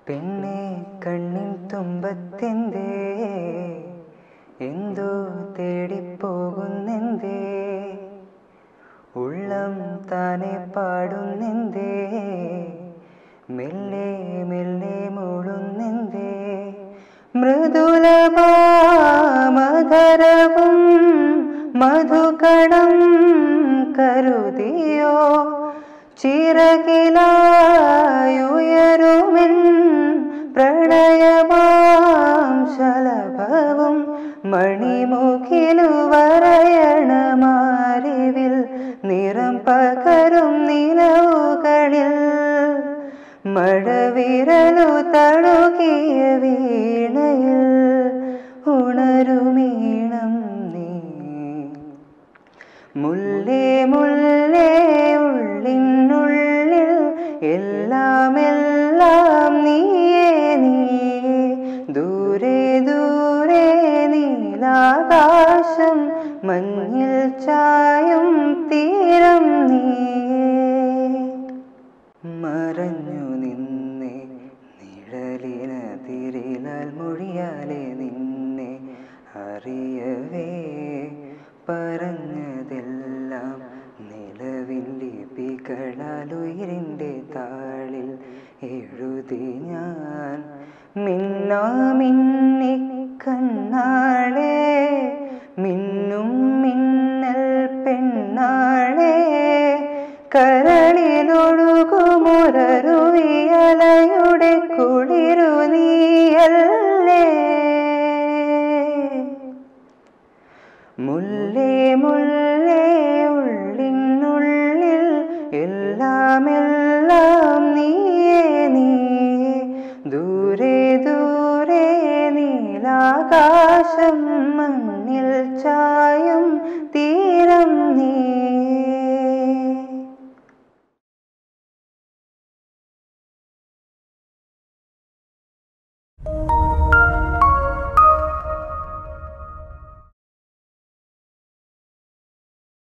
പെണ്ണെ കണ്ണിൻ തുമ്പത്തെന്തേ എന്തോ തേടിപ്പോകുന്നെന്തേ ഉള്ളം താനെ പാടുന്നെന്തേ മെല്ലെ മെല്ലെ മൂളുന്നെന്തേ മൃദുലമാമധരവും മധുകണം കരുതിയോ ചിറകിലായുയരുമെൻ പ്രണയമാം ശലഭവും മണിമുഖിലു വരയണമാരിവിൽ നിറം പകരും നിലവുകളിൽ മഴവിരലു തഴുകിയ വീണയിൽ ഉണരുമീണം നീ മുല്ലേ മുല്ലേ ഉള്ളിനുള്ളിൽ എല്ലാം എല്ലാം നീയേ നീയേ ദൂരെ ദൂരെ നീലാകാശം മഞ്ഞിൽ ചായും തീരം നീയേ മറഞ്ഞു നിന്നെ നിഴലിനതിരിലാൽ മൊഴിയാലെ നിന്നെ അറിയവേ പറഞ്ഞതെല്ലാം നിലവിൽ ലിപികളാൽ ഉയിരിൻ്റെ താളിൽ എഴുതി ഞാൻ മിന്നാ മിന്നി കണ്ണാളെ മിന്നും മിന്നൽ പെണ്ണാളെ കരളിലൊഴുകുമൊരരുവിയലയുടെ കുളിരു നീയല്ലേ മുല്ലേ മുല്ലേ ഉള്ളിനുള്ളിൽ എല്ലാം എല്ലാം നീയേ നീയേ ദൂരെ ദൂരെ നീലാകാശം മണ്ണിൽ ചായും തീരം നീ